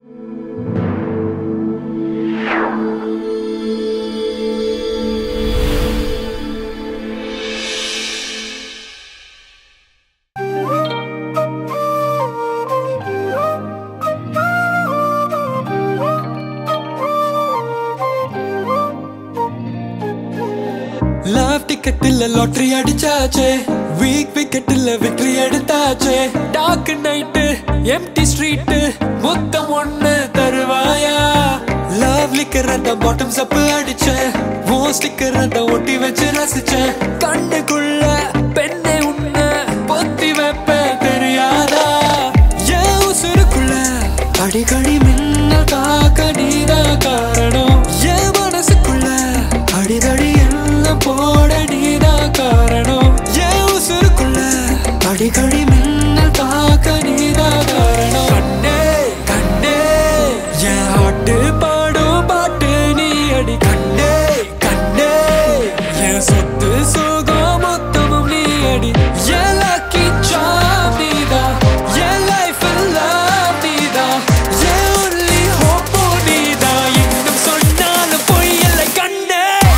love டிக்கெட்டில் lottery அடிச்சாச்சே week விக்கெட்டில் விக்டரி எடுத்தாச்சே டார்க் நைட்டு எம்டி ஸ்ட்ரீட் மொத்தம் ஒண்ணு தருவாயா லவ் லிக்கர் அந்த பாட்டம் சப்பு அடிச்சேன் ஓ ஸ்டிக்கர் அந்த ஒட்டி வச்சு ரசிச்சேன் கண்ணுக்குள்ள பெண்ணை உன்ன பொத்தி வைப்பேன் தெரியாதா என் உசுருக்குள்ள அடிக்கடி மின்னல் தாக்க நீதான் காரணம் என் மனசுக்குள்ள அடிதடி எல்லாம் போட நீதான் காரணம் என் உசுருக்குள்ள அடிக்கடி மின்னல் தாக்க நீதான் காரணம் கண்ணே கண்ணே என் ஹாட்டு பாடும் பாட்டு நீ அடி கண்ணே கண்ணே என் சொத்து சுகம் மொத்தமும் நீ அடி என் lucky charm நீதான் என் life எல்லாம் நீதான் என் only hope உம் நீதான் இன்னும் சொன்னாலும் பொய் இல்லை கண்ணே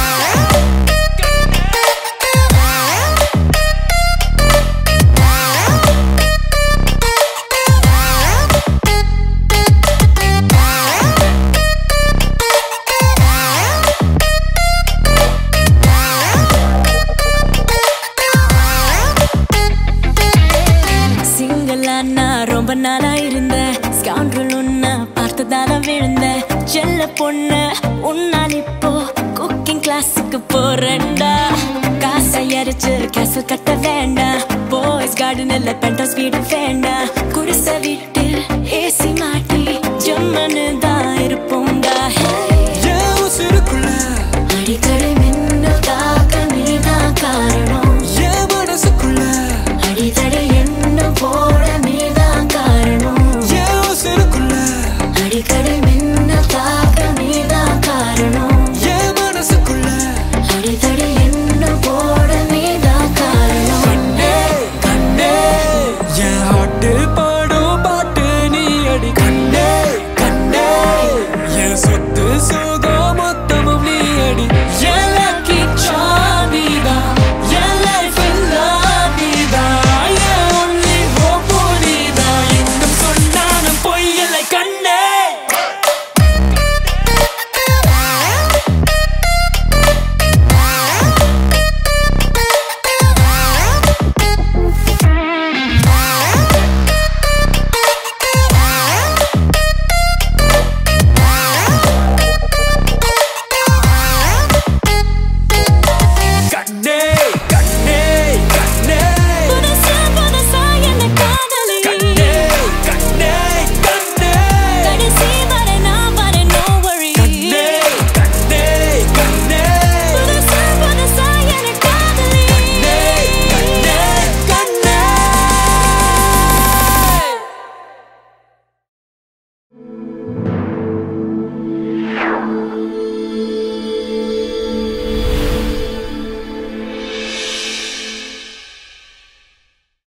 சிங்கிளா நான் ரொம்ப நாளா இருந்தேன் ஸ்கவுண்டல் உன்ன பார்த்ததால விழுந்தேன் செல்ல பொண்ணு உன்னால் இப்போ குக்கிங் கிளாஸுக்கு போறேன்டா காசை அரைச்சு கேசல் கட்ட வேண்டாம் பாய்ஸ் கார்டன் இல்ல பென்டோஸ் வீடு வேண்டாம் குடிசை வீட்டு